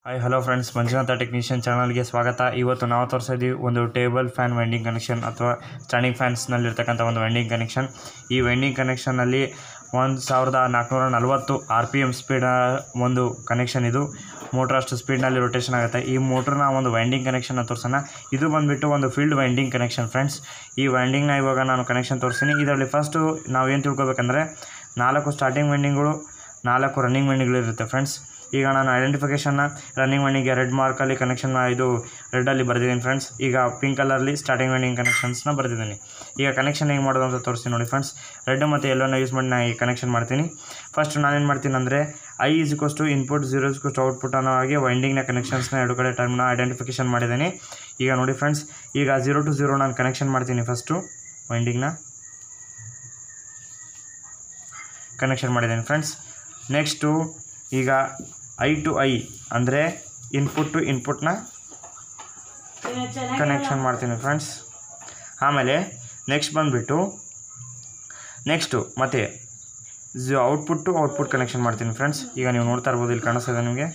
hi hello friends Manjunatha technician ಚಾನಲ್ಗೆ ಸ್ವಾಗತ ಇವತ್ತು ನಾವು ತೋರಿಸ್ತಾ ಇದ್ದೀವಿ ಒಂದು ಟೇಬಲ್ ಫ್ಯಾನ್ ವೆಂಡಿಂಗ್ ಕನೆಕ್ಷನ್ ಅಥವಾ ಸ್ಟ್ಯಾಂಡಿಂಗ್ ಫ್ಯಾನ್ಸ್ನಲ್ಲಿರ್ತಕ್ಕಂಥ ಒಂದು ವೆಂಡಿಂಗ್ ಕನೆಕ್ಷನ್ ಈ ವೆಂಡಿಂಗ್ ಕನೆಕ್ಷನಲ್ಲಿ ಒಂದು ಸಾವಿರದ ನಾಲ್ಕುನೂರ ನಲವತ್ತು ಆರ್ ಪಿ ಎಮ್ ಸ್ಪೀಡ್ ಒಂದು ಕನೆಕ್ಷನ್ ಇದು ಮೋಟ್ರ್ ಅಷ್ಟು ಸ್ಪೀಡ್ನಲ್ಲಿ ರೊಟೇಷನ್ ಆಗುತ್ತೆ ಈ ಮೋಟ್ರನ್ನ ಒಂದು ವೈಂಡಿಂಗ್ ಕನೆಕ್ಷನ್ನ ತೋರಿಸೋಣ ಇದು ಬಂದುಬಿಟ್ಟು ಒಂದು ಫೀಲ್ಡ್ ವೈಂಡಿಂಗ್ ಕನೆಕ್ಷನ್ ಫ್ರೆಂಡ್ಸ್ ಈ ವೈಂಡಿಂಗ್ನ ಇವಾಗ ನಾನು ಕನೆಕ್ಷನ್ ತೋರಿಸ್ತೀನಿ ಇದರಲ್ಲಿ ಫಸ್ಟು ನಾವೇನು ತಿಳ್ಕೊಬೇಕಂದ್ರೆ ನಾಲ್ಕು ಸ್ಟಾರ್ಟಿಂಗ್ ವೆಂಡಿಂಗ್ಗಳು ನಾಲ್ಕು ರನ್ನಿಂಗ್ ವೆಂಡಿಂಗ್ಗಳಿರುತ್ತೆ ಫ್ರೆಂಡ್ಸ್ ಈಗ ನಾನು ಐಡೆಂಟಿಫಿಕೇಷನ್ನ ರನ್ನಿಂಗ್ ವೆಂಡಿಂಗ್ಗೆ ರೆಡ್ ಮಾರ್ಕಲ್ಲಿ ಕನೆಕ್ಷನ್ ಇದು ರೆಡ್ಡಲ್ಲಿ ಬರೆದಿದ್ದೀನಿ ಫ್ರೆಂಡ್ಸ್ ಈಗ ಪಿಂಕ್ ಕಲರ್ಲಿ ಸ್ಟಾರ್ಟಿಂಗ್ ವೆಂಡಿಂಗ್ ಕನೆಕ್ಷನ್ಸ್ನ ಬರೆದಿದ್ದೀನಿ ಈಗ ಕನೆಕ್ಷನ್ ಹೆಂಗೆ ಮಾಡೋದು ಅಂತ ತೋರಿಸ್ತೀನಿ ನೋಡಿ ಫ್ರೆಂಡ್ಸ್ ರೆಡ್ ಮತ್ತು ಎಲ್ಲೋನ ಯೂಸ್ ಮಾಡಿ ನಾನು ಈ ಕನೆಕ್ಷನ್ ಮಾಡ್ತೀನಿ ಫಸ್ಟ್ ನಾನೇನು ಮಾಡ್ತೀನಿ ಅಂದರೆ I is equals to input zero is to output ಅನ್ನೋ ಹಾಗೆ ವೈಂಡಿಂಗ್ನ ಕನೆಕ್ಷನ್ಸ್ನ ಎರಡು ಕಡೆ ಟರ್ಮ್ನ ಐಡೆಂಟಿಫಿಕೇಷನ್ ಮಾಡಿದ್ದೀನಿ ಈಗ ನೋಡಿ ಫ್ರೆಂಡ್ಸ್ ಈಗ ಝೀರೋ ಟು ಝೀರೋ ನಾನು ಕನೆಕ್ಷನ್ ಮಾಡ್ತೀನಿ ಫಸ್ಟು ವೈಂಡಿಂಗ್ನ ಕನೆಕ್ಷನ್ ಮಾಡಿದ್ದೀನಿ ಫ್ರೆಂಡ್ಸ್ ನೆಕ್ಸ್ಟು ಈಗ ಐ ಟು ಐ ಅಂದರೆ ಇನ್ಪುಟ್ ಟು ಇನ್ಪುಟ್ನ ಕನೆಕ್ಷನ್ ಮಾಡ್ತೀನಿ ಫ್ರೆಂಡ್ಸ್ ಆಮೇಲೆ ನೆಕ್ಸ್ಟ್ ಬಂದುಬಿಟ್ಟು ನೆಕ್ಸ್ಟು ಮತ್ತೆ Z output to output connection ಮಾಡ್ತೀನಿ ಫ್ರೆಂಡ್ಸ್ ಈಗ ನೀವು ನೋಡ್ತಾ ಇರ್ಬೋದು ಇಲ್ಲಿ ಕಾಣಿಸ್ತಿದೆ ನಿಮಗೆ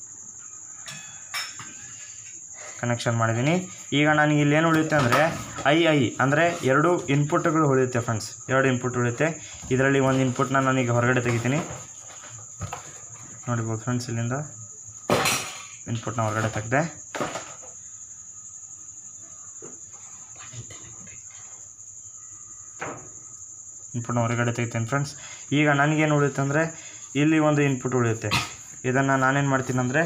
ಕನೆಕ್ಷನ್ ಮಾಡಿದ್ದೀನಿ ಈಗ ನನಗೆ ಇಲ್ಲಿ ಏನು ಉಳಿಯುತ್ತೆ ಅಂದರೆ ಐ ಐ ಅಂದರೆ ಎರಡು ಇನ್ಪುಟ್ಗಳು ಉಳಿಯುತ್ತೆ ಫ್ರೆಂಡ್ಸ್ ಎರಡು ಇನ್ಪುಟ್ ಉಳಿಯುತ್ತೆ ಇದರಲ್ಲಿ ಒಂದು ಇನ್ಪುಟ್ನ ನಾನೀಗ ಹೊರಗಡೆ ತೆಗಿತೀನಿ ನೋಡಿಬೋದು ಫ್ರೆಂಡ್ಸ್ ಇಲ್ಲಿಂದ ಇನ್ಪುಟ್ನ ಹೊರಗಡೆ ತೆಗೆದೆ ಇನ್ಪುಟ್ನ ಹೊರಗಡೆ ತೆಗಿತೀನಿ ಫ್ರೆಂಡ್ಸ್ ಈಗ ನನಗೇನು ಉಳಿಯುತ್ತೆ ಅಂದರೆ ಇಲ್ಲಿ ಒಂದು ಇನ್ಪುಟ್ ಉಳಿಯುತ್ತೆ ಇದನ್ನು ನಾನೇನು ಮಾಡ್ತೀನಿ ಅಂದರೆ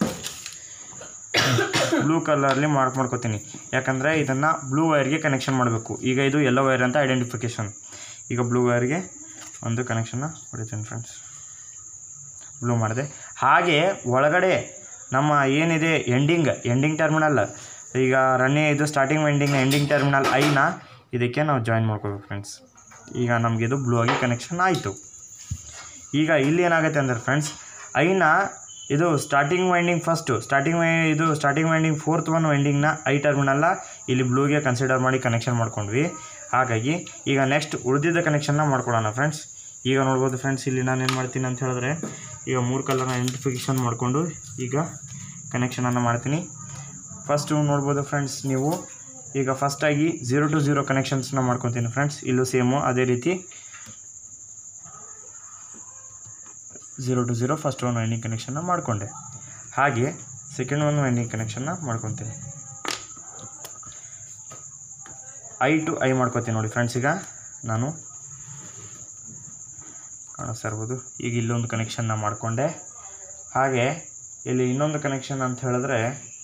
ಬ್ಲೂ ಕಲರ್ಲಿ ಮಾರ್ಕ್ ಮಾಡ್ಕೋತೀನಿ ಯಾಕಂದರೆ ಇದನ್ನು ಬ್ಲೂ ವೈರ್ಗೆ ಕನೆಕ್ಷನ್ ಮಾಡಬೇಕು ಈಗ ಇದು ಎಲ್ಲೋ ವೈರ್ ಅಂತ ಐಡೆಂಟಿಫಿಕೇಷನ್ ಈಗ ಬ್ಲೂ ವೈರ್ಗೆ ಒಂದು ಕನೆಕ್ಷನ್ನ ಹೊಡಿತೀನಿ ಫ್ರೆಂಡ್ಸ್ ಬ್ಲೂ ಮಾಡಿದೆ ಹಾಗೆ ಒಳಗಡೆ ನಮ್ಮ ಏನಿದೆ ಎಂಡಿಂಗ್ ಎಂಡಿಂಗ್ ಟರ್ಮಿನಲ್ ಈಗ ರನ್ನಿ ಇದು ಸ್ಟಾರ್ಟಿಂಗ್ ಎಂಡಿಂಗ್ ಎಂಡಿಂಗ್ ಟರ್ಮಿನಲ್ ಐನ ಇದಕ್ಕೆ ನಾವು ಜಾಯಿನ್ ಮಾಡ್ಕೋಬೇಕು ಫ್ರೆಂಡ್ಸ್ ಈಗ ನಮಗಿದು ಬ್ಲೂ ಆಗಿ ಕನೆಕ್ಷನ್ ಆಯಿತು ಈಗ ಇಲ್ಲಿ ಏನಾಗುತ್ತೆ ಅಂದರೆ ಫ್ರೆಂಡ್ಸ್ ಐನ ಇದು starting winding first starting Y ಇದು ಸ್ಟಾರ್ಟಿಂಗ್ ವೈಂಡಿಂಗ್ ಫೋರ್ತ್ ಒನ್ ವೈಂಡಿಂಗ್ನ ಐ ಟರ್ಮಿನಲ್ಲ ಇಲ್ಲಿ ಬ್ಲೂಗೆ ಕನ್ಸಿಡರ್ ಮಾಡಿ ಕನೆಕ್ಷನ್ ಮಾಡ್ಕೊಂಡ್ವಿ ಹಾಗಾಗಿ ಈಗ ನೆಕ್ಸ್ಟ್ ಉಳಿದಿದ್ದ ಕನೆಕ್ಷನ್ನ ಮಾಡ್ಕೊಳ್ಳೋಣ ಫ್ರೆಂಡ್ಸ್ ಈಗ ನೋಡ್ಬೋದು ಫ್ರೆಂಡ್ಸ್ ಇಲ್ಲಿ ನಾನು ಏನು ಮಾಡ್ತೀನಿ ಅಂತ ಹೇಳಿದ್ರೆ ಈಗ ಮೂರು ಕಲರ್ನ ಐಡೆಂಟಿಫಿಕೇಷನ್ ಮಾಡಿಕೊಂಡು ಈಗ ಕನೆಕ್ಷನನ್ನು ಮಾಡ್ತೀನಿ ಫಸ್ಟು ನೋಡ್ಬೋದು ಫ್ರೆಂಡ್ಸ್ ನೀವು ಈಗ ಫಸ್ಟಾಗಿ ಝೀರೋ ಟು ಝೀರೋ ಕನೆಕ್ಷನ್ಸ್ನ ಮಾಡ್ಕೊತೀನಿ ಫ್ರೆಂಡ್ಸ್ ಇಲ್ಲೂ ಸೇಮು ಅದೇ ರೀತಿ zero to zero first one winding ಕನೆಕ್ಷನ್ನ ಮಾಡಿಕೊಂಡೆ ಹಾಗೆ ಸೆಕೆಂಡ್ ಒನ್ ವೈಂಡಿಂಗ್ ಕನೆಕ್ಷನ್ನ ಮಾಡ್ಕೊತೀನಿ ಐ ಟು ಐ ಮಾಡ್ಕೊತೀನಿ ನೋಡಿ ಫ್ರೆಂಡ್ಸ್ ಈಗ ನಾನು ಕಾಣಿಸ್ತಾ ಇರ್ಬೋದು ಈಗ ಇಲ್ಲೊಂದು ಕನೆಕ್ಷನ್ನ ಮಾಡಿಕೊಂಡೆ ಹಾಗೆ ಇಲ್ಲಿ ಇನ್ನೊಂದು ಕನೆಕ್ಷನ್ ಅಂತ ಹೇಳಿದ್ರೆ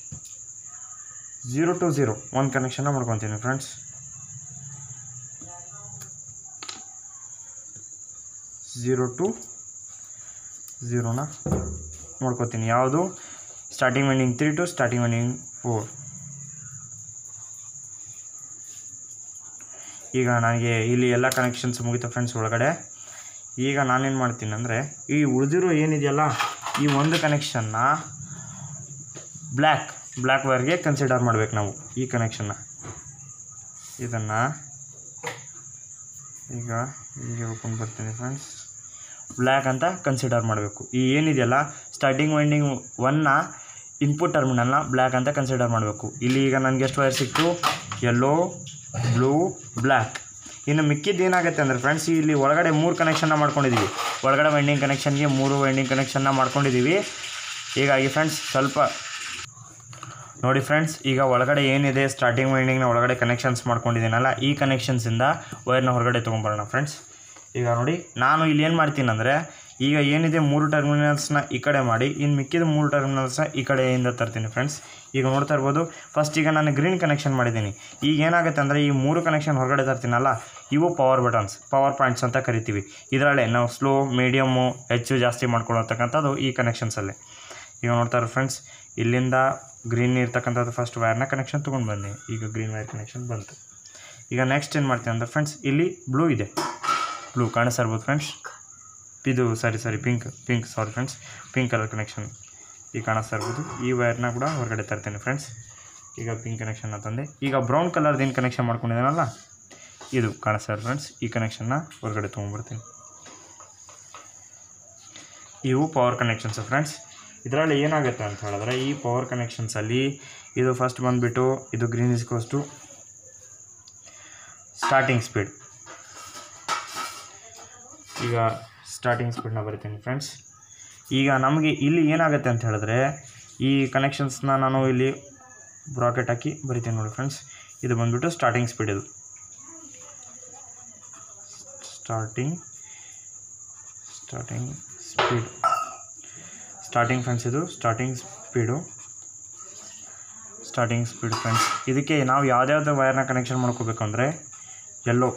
ಝೀರೋ ಟು ಝೀರೋ ಒಂದು ಕನೆಕ್ಷನ್ನ ಮಾಡ್ಕೊತೀನಿ ಫ್ರೆಂಡ್ಸ್ ಝೀರೋ ಟು ಝೀರೋನ ನೋಡ್ಕೋತೀನಿ ಯಾವುದು starting winding three to starting winding four ಈಗ ನನಗೆ ಇಲ್ಲಿ ಎಲ್ಲ ಕನೆಕ್ಷನ್ಸ್ ಮುಗಿತು ಫ್ರೆಂಡ್ಸ್ ಒಳಗಡೆ ಈಗ ನಾನೇನು ಮಾಡ್ತೀನಿ ಅಂದರೆ ಈ ಉಳಿದಿರೋ ಏನಿದೆಯಲ್ಲ ಈ ಒಂದು ಕನೆಕ್ಷನ್ನ ಬ್ಲ್ಯಾಕ್ ಬ್ಲ್ಯಾಕ್ ವೈರ್ಗೆ ಕನ್ಸಿಡರ್ ಮಾಡ್ಬೇಕು ನಾವು ಈ ಕನೆಕ್ಷನ್ನ ಇದನ್ನು ಈಗ ಹೀಗೆ ಹೇಳ್ಕೊಂಡು ಬರ್ತೀನಿ ಫ್ರೆಂಡ್ಸ್ ಬ್ಲ್ಯಾಕ್ ಅಂತ ಕನ್ಸಿಡರ್ ಮಾಡಬೇಕು ಈ ಏನಿದೆಯಲ್ಲ ಸ್ಟಾರ್ಟಿಂಗ್ ವೈಂಡಿಂಗ್ ಒನ್ನ ಇನ್ಪುಟ್ ಟರ್ಮಿನಲ್ನ ಬ್ಲ್ಯಾಕ್ ಅಂತ ಕನ್ಸಿಡರ್ ಮಾಡಬೇಕು ಇಲ್ಲಿ ಈಗ ನನಗೆ ಎಷ್ಟು ವೈರ್ ಸಿಕ್ತು ಯೆಲ್ಲೋ ಬ್ಲೂ ಬ್ಲ್ಯಾಕ್ ಇನ್ನು ಮಿಕ್ಕಿದ್ದು ಏನಾಗುತ್ತೆ ಅಂದರೆ ಫ್ರೆಂಡ್ಸ್ ಇಲ್ಲಿ ಒಳಗಡೆ ಮೂರು ಕನೆಕ್ಷನ್ನ ಮಾಡ್ಕೊಂಡಿದ್ದೀವಿ ಒಳಗಡೆ ವೈಂಡಿಂಗ್ ಕನೆಕ್ಷನ್ಗೆ ಮೂರು ವೈಂಡಿಂಗ್ ಕನೆಕ್ಷನ್ನ ಮಾಡ್ಕೊಂಡಿದ್ದೀವಿ ಹೀಗಾಗಿ ಫ್ರೆಂಡ್ಸ್ ಸ್ವಲ್ಪ ನೋಡಿ ಫ್ರೆಂಡ್ಸ್ ಈಗ ಒಳಗಡೆ ಏನಿದೆ ಸ್ಟಾರ್ಟಿಂಗ್ ವೈಂಡಿಂಗ್ನ ಒಳಗಡೆ ಕನೆಕ್ಷನ್ಸ್ ಮಾಡ್ಕೊಂಡಿದ್ದೀನಲ್ಲ ಈ ಕನೆಕ್ಷನ್ಸಿಂದ ವೈರ್ನ ಹೊರಗಡೆ ತೊಗೊಂಬರೋಣ ಫ್ರೆಂಡ್ಸ್ ಈಗ ನೋಡಿ ನಾನು ಇಲ್ಲಿ ಏನು ಮಾಡ್ತೀನಿ ಅಂದರೆ ಈಗ ಏನಿದೆ ಮೂರು ಟರ್ಮಿನಲ್ಸ್ನ ಈ ಕಡೆ ಮಾಡಿ ಇನ್ನು ಮಿಕ್ಕಿದ ಮೂರು ಟರ್ಮಿನಲ್ಸ್ನ ಈ ಕಡೆಯಿಂದ ತರ್ತೀನಿ ಫ್ರೆಂಡ್ಸ್ ಈಗ ನೋಡ್ತಾ ಇರ್ಬೋದು ಫಸ್ಟ್ ಈಗ ನಾನು ಗ್ರೀನ್ ಕನೆಕ್ಷನ್ ಮಾಡಿದ್ದೀನಿ ಈಗ ಏನಾಗುತ್ತೆ ಅಂದರೆ ಈ ಮೂರು ಕನೆಕ್ಷನ್ ಹೊರಗಡೆ ತರ್ತೀನಲ್ಲ ಇವು ಪವರ್ ಬಟನ್ಸ್ ಪವರ್ ಪಾಯಿಂಟ್ಸ್ ಅಂತ ಕರಿತೀವಿ ಇದರಲ್ಲೇ ನಾವು ಸ್ಲೋ ಮೀಡಿಯಮ್ಮು ಹೆಚ್ಚು ಜಾಸ್ತಿ ಮಾಡ್ಕೊಳ್ಳತಕ್ಕಂಥದ್ದು ಈ ಕನೆಕ್ಷನ್ಸಲ್ಲೇ ಈಗ ನೋಡ್ತಾ ಇರೋ ಫ್ರೆಂಡ್ಸ್ ಇಲ್ಲಿಂದ ಗ್ರೀನ್ ಇರ್ತಕ್ಕಂಥದ್ದು ಫಸ್ಟ್ ವೈರ್ನ ಕನೆಕ್ಷನ್ ತೊಗೊಂಡು ಬನ್ನಿ ಈಗ ಗ್ರೀನ್ ವೈರ್ ಕನೆಕ್ಷನ್ ಬಂತು ಈಗ ನೆಕ್ಸ್ಟ್ ಏನು ಮಾಡ್ತೀನಿ ಅಂದರೆ ಫ್ರೆಂಡ್ಸ್ ಇಲ್ಲಿ ಬ್ಲೂ ಇದೆ ಬ್ಲೂ ಕಾಣಿಸ್ತಾ ಇರ್ಬೋದು ಫ್ರೆಂಡ್ಸ್ ಇದು sorry sorry pink pink sorry friends pink colour connection ಈಗ ಕಾಣಿಸ್ತಾ ಇರ್ಬೋದು ಈ ವೈರ್ನ ಕೂಡ ಹೊರಗಡೆ ತರ್ತೇನೆ ಫ್ರೆಂಡ್ಸ್ ಈಗ ಪಿಂಕ್ ಕನೆಕ್ಷನ್ನ ತಂದೆ ಈಗ ಬ್ರೌನ್ ಕಲರ್ದು ಏನು ಕನೆಕ್ಷನ್ ಮಾಡ್ಕೊಂಡಿದ್ದೀನಲ್ಲ ಇದು ಕಾಣಿಸ್ತಾ ಇರೋ ಫ್ರೆಂಡ್ಸ್ ಈ ಕನೆಕ್ಷನ್ನ ಹೊರಗಡೆ ತೊಗೊಂಡ್ಬರ್ತೀನಿ ಇವು ಪವರ್ ಕನೆಕ್ಷನ್ಸ್ ಫ್ರೆಂಡ್ಸ್ ಇದರಲ್ಲಿ ಏನಾಗುತ್ತೆ ಅಂತ ಹೇಳಿದ್ರೆ ಈ ಪವರ್ ಕನೆಕ್ಷನ್ಸಲ್ಲಿ ಇದು ಫಸ್ಟ್ ಬಂದುಬಿಟ್ಟು ಇದು green is equals to starting speed ಈಗ ಸ್ಟಾರ್ಟಿಂಗ್ ಸ್ಪೀಡ್ನ ಬರಿತೀನಿ ಫ್ರೆಂಡ್ಸ್ ಈಗ ನಮಗೆ ಇಲ್ಲಿ ಏನಾಗುತ್ತೆ ಅಂತ ಹೇಳಿದ್ರೆ ಈ ಕನೆಕ್ಷನ್ಸ್ನ ನಾನು ಇಲ್ಲಿ ಬ್ರಾಕೆಟ್ ಹಾಕಿ ಬರಿತೀನಿ ನೋಡಿ ಫ್ರೆಂಡ್ಸ್ ಇದು ಬಂದ್ಬಿಟ್ಟು ಸ್ಟಾರ್ಟಿಂಗ್ ಸ್ಪೀಡ್ ಇದು starting starting speed starting friends ಇದು starting speed starting speed friends ಇದಕ್ಕೆ ನಾವು ಯಾವುದ್ಯಾವ್ದು ವೈರ್ನ ಕನೆಕ್ಷನ್ ಮಾಡ್ಕೋಬೇಕು ಅಂದರೆ ಎಲ್ಲೋ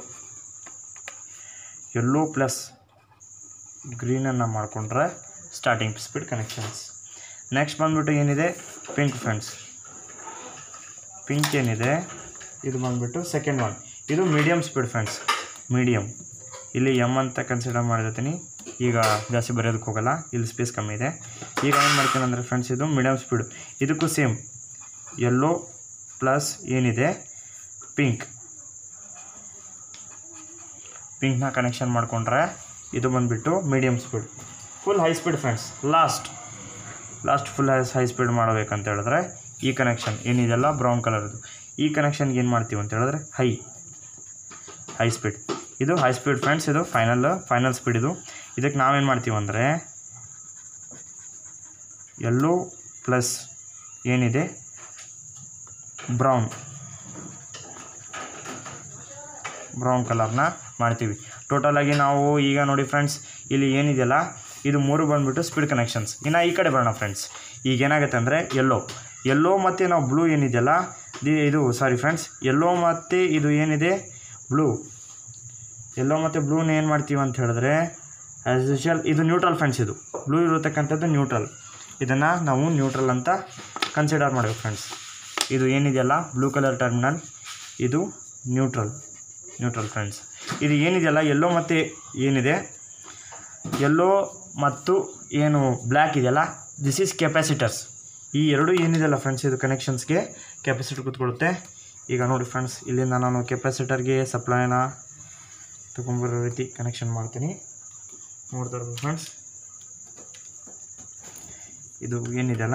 ಎಲ್ಲೋ ಪ್ಲಸ್ ಗ್ರೀನನ್ನು ಮಾಡಿಕೊಂಡ್ರೆ ಸ್ಟಾರ್ಟಿಂಗ್ ಸ್ಪೀಡ್ ಕನೆಕ್ಷನ್ಸ್ ನೆಕ್ಸ್ಟ್ ಬಂದ್ಬಿಟ್ಟು ಏನಿದೆ ಪಿಂಕ್ ಫ್ರೆಂಡ್ಸ್ ಪಿಂಕ್ ಏನಿದೆ ಇದು ಬಂದ್ಬಿಟ್ಟು ಸೆಕೆಂಡ್ ಒನ್ ಇದು ಮೀಡಿಯಮ್ ಸ್ಪೀಡ್ ಫ್ರೆಂಡ್ಸ್ ಮೀಡಿಯಮ್ ಇಲ್ಲಿ ಎಮ್ ಅಂತ ಕನ್ಸಿಡರ್ ಮಾಡಿರ್ತೀನಿ ಈಗ ಜಾಸ್ತಿ ಬರೆಯೋದಕ್ಕೆ ಹೋಗಲ್ಲ ಇಲ್ಲಿ ಸ್ಪೇಸ್ ಕಮ್ಮಿ ಇದೆ ಈಗ ಏನು ಮಾಡ್ತೀನಿ ಅಂದರೆ ಫ್ರೆಂಡ್ಸ್ ಇದು ಮೀಡಿಯಮ್ ಸ್ಪೀಡು ಇದಕ್ಕೂ ಸೇಮ್ ಯೆಲ್ಲೋ ಪ್ಲಸ್ ಏನಿದೆ ಪಿಂಕ್ ಪಿಂಕ್ನ ಕನೆಕ್ಷನ್ ಮಾಡಿಕೊಂಡ್ರೆ ಇದು ಬಂದುಬಿಟ್ಟು medium speed full high speed friends last last full high high speed ಮಾಡಬೇಕಂತ ಹೇಳಿದ್ರೆ ಈ ಕನೆಕ್ಷನ್ ಏನಿದೆಲ್ಲ ಬ್ರೌನ್ ಕಲರ್ದು ಈ ಕನೆಕ್ಷನ್ಗೆ ಏನು ಮಾಡ್ತೀವಿ ಅಂತ ಹೇಳಿದ್ರೆ ಹೈ ಹೈ ಸ್ಪೀಡ್ ಇದು ಹೈ ಸ್ಪೀಡ್ ಫ್ರೆಂಡ್ಸ್ ಇದು ಫೈನಲ್ ಫೈನಲ್ ಸ್ಪೀಡ್ ಇದು ಇದಕ್ಕೆ ನಾವೇನು ಮಾಡ್ತೀವಿ ಅಂದರೆ ಎಲ್ಲೋ ಪ್ಲಸ್ ಏನಿದೆ ಬ್ರೌನ್ ಬ್ರೌನ್ ಕಲರ್ನ ಮಾಡ್ತೀವಿ ಟೋಟಲಾಗಿ ನಾವು ಈಗ ನೋಡಿ ಫ್ರೆಂಡ್ಸ್ ಇಲ್ಲಿ ಏನಿದೆಯಲ್ಲ ಇದು ಮೂರು ಬಂದುಬಿಟ್ಟು ಸ್ಪೀಡ್ ಕನೆಕ್ಷನ್ಸ್ ಇನ್ನು ಈ ಕಡೆ ಬರೋಣ ಫ್ರೆಂಡ್ಸ್ ಈಗ ಏನಾಗುತ್ತೆ ಅಂದರೆ ಎಲ್ಲೋ ಎಲ್ಲೋ ಮತ್ತು ನಾವು ಬ್ಲೂ ಏನಿದೆಯಲ್ಲ ದಿ- ಇದು ಸಾರಿ ಫ್ರೆಂಡ್ಸ್ ಎಲ್ಲೋ ಮತ್ತು ಇದು ಏನಿದೆ ಬ್ಲೂ ಎಲ್ಲೋ ಮತ್ತು ಬ್ಲೂನ ಏನು ಮಾಡ್ತೀವಿ ಅಂತ ಹೇಳಿದ್ರೆ ಆ್ಯಸ್ ಯೂಶಲ್ ಇದು ನ್ಯೂಟ್ರಲ್ ಫ್ರೆಂಡ್ಸ್ ಇದು ಬ್ಲೂ ಇರತಕ್ಕಂಥದ್ದು ನ್ಯೂಟ್ರಲ್ ಇದನ್ನು ನಾವು ನ್ಯೂಟ್ರಲ್ ಅಂತ ಕನ್ಸಿಡರ್ ಮಾಡಬೇಕು ಫ್ರೆಂಡ್ಸ್ ಇದು ಏನಿದೆಯಲ್ಲ ಬ್ಲೂ ಕಲರ್ ಟರ್ಮಿನಲ್ ಇದು ನ್ಯೂಟ್ರಲ್ ನ್ಯೂಟ್ರಲ್ ಫ್ರೆಂಡ್ಸ್ ಇದು ಏನಿದೆಯಲ್ಲ ಎಲ್ಲೋ ಮತ್ತು ಏನಿದೆ ಎಲ್ಲೋ ಮತ್ತು ಏನು ಬ್ಲ್ಯಾಕ್ ಇದೆಯಲ್ಲ ದಿಸ್ ಈಸ್ ಕೆಪಾಸಿಟರ್ಸ್ ಈ ಎರಡು ಏನಿದೆಯಲ್ಲ ಫ್ರೆಂಡ್ಸ್ ಇದು ಕನೆಕ್ಷನ್ಸ್ಗೆ ಕೆಪಾಸಿಟರ್ ಕೂತ್ಕೊಳ್ಳುತ್ತೆ ಈಗ ನೋಡಿ ಫ್ರೆಂಡ್ಸ್ ಇಲ್ಲಿಂದ ನಾನು ಕೆಪಾಸಿಟರ್ಗೆ ಸಪ್ಲೈನ ತೊಗೊಂಬರೋ ರೀತಿ ಕನೆಕ್ಷನ್ ಮಾಡ್ತೀನಿ ನೋಡ್ತಾ ಇರ್ಬೋದು ಫ್ರೆಂಡ್ಸ್ ಇದು ಏನಿದೆಯಲ್ಲ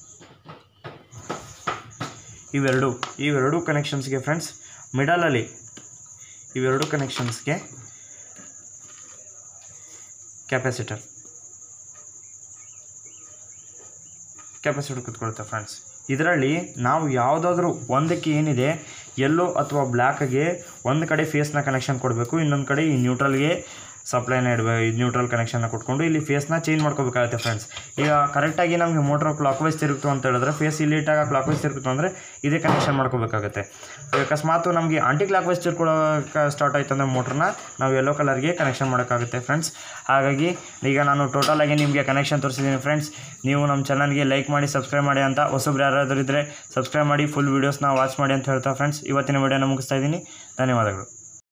ಇವೆರಡು ಇವೆರಡು ಕನೆಕ್ಷನ್ಸ್ಗೆ ಫ್ರೆಂಡ್ಸ್ ಮಿಡಲಲ್ಲಿ ಇವೆರಡು ಕನೆಕ್ಷನ್ಸ್ಗೆ ಕೆಪಾಸಿಟರ್ ಕೆಪಾಸಿಟರ್ ಕೂತ್ಕೊಳುತ್ತೆ ಫ್ರೆಂಡ್ಸ್ ಇದರಲ್ಲಿ ನಾವು ಯಾವುದಾದ್ರೂ ಒಂದಕ್ಕೆ ಏನಿದೆ ಎಲ್ಲೋ ಅಥವಾ ಬ್ಲ್ಯಾಕ್ಗೆ ಒಂದು ಕಡೆ ಫೇಸ್ನ ಕನೆಕ್ಷನ್ ಕೊಡಬೇಕು ಇನ್ನೊಂದು ಕಡೆ ಈ ನ್ಯೂಟ್ರಲ್ಗೆ ಸಪ್ಲೈನ ಇಡಬೇಕು ಈ ನ್ಯೂಟ್ರಲ್ ಕನೆಕ್ಷನ್ನ ಕೊಟ್ಕೊಂಡು ಇಲ್ಲಿ ಫೇಸ್ನ ಚೇಂಜ್ ಮಾಡ್ಕೋಬೇಕಾಗುತ್ತೆ ಫ್ರೆಂಡ್ಸ್ ಈಗ ಕರೆಕ್ಟಾಗಿ ನಮಗೆ ಮೋಟ್ರ್ ಕ್ಲಾಕ್ ವೈಸ್ ತಿರುಗ್ತು ಅಂತ ಹೇಳಿದ್ರೆ ಫೇಸ್ ಇಲ್ಲಿ ಇಟ್ಟಾಗ ಕ್ಲಾಕ್ ವೈಸ್ ತಿರುಗ್ತು ಅಂದರೆ ಇದೇ ಕನೆಕ್ಷನ್ ಮಾಡ್ಕೋಬೇಕಾಗುತ್ತೆ ಅಕಸ್ಮಾತ್ ನಮಗೆ ಆಂಟಿ ಕ್ಲಾಕ್ ವೈಸ್ ತಿರ್ಕೊಳ್ಳೋಕೆ ಸ್ಟಾರ್ಟ್ ಆಯ್ತು ಅಂದರೆ ಮೋಟ್ರನ್ನ ನಾವು ಯೆಲ್ಲೋ ಕಲರ್ಗೆ ಕನೆಕ್ಷನ್ ಮಾಡೋಕ್ಕಾಗುತ್ತೆ ಫ್ರೆಂಡ್ಸ್ ಹಾಗಾಗಿ ಈಗ ನಾನು ಟೋಟಲಾಗಿ ನಿಮಗೆ ಕನೆಕ್ಷನ್ ತೋರಿಸಿದ್ದೀನಿ ಫ್ರೆಂಡ್ಸ್ ನೀವು ನಮ್ಮ ಚಾನಲ್ಗೆ ಲೈಕ್ ಮಾಡಿ ಸಬ್ಸ್ಕ್ರೈಬ್ ಮಾಡಿ ಅಂತ ಹೊಸಬ್ರು ಯಾರಾದರೂ ಇದ್ದರೆ ಸಬ್ಸ್ಕ್ರೈಬ್ ಮಾಡಿ ಫುಲ್ ವೀಡಿಯೋಸ್ನ ವಾಚ್ ಮಾಡಿ ಅಂತ ಹೇಳ್ತಾ ಫ್ರೆಂಡ್ಸ್ ಇವತ್ತಿನ ವೀಡಿಯೋನ ಮುಗಿಸ್ತಾ ಇದ್ದೀನಿ ಧನ್ಯವಾದಗಳು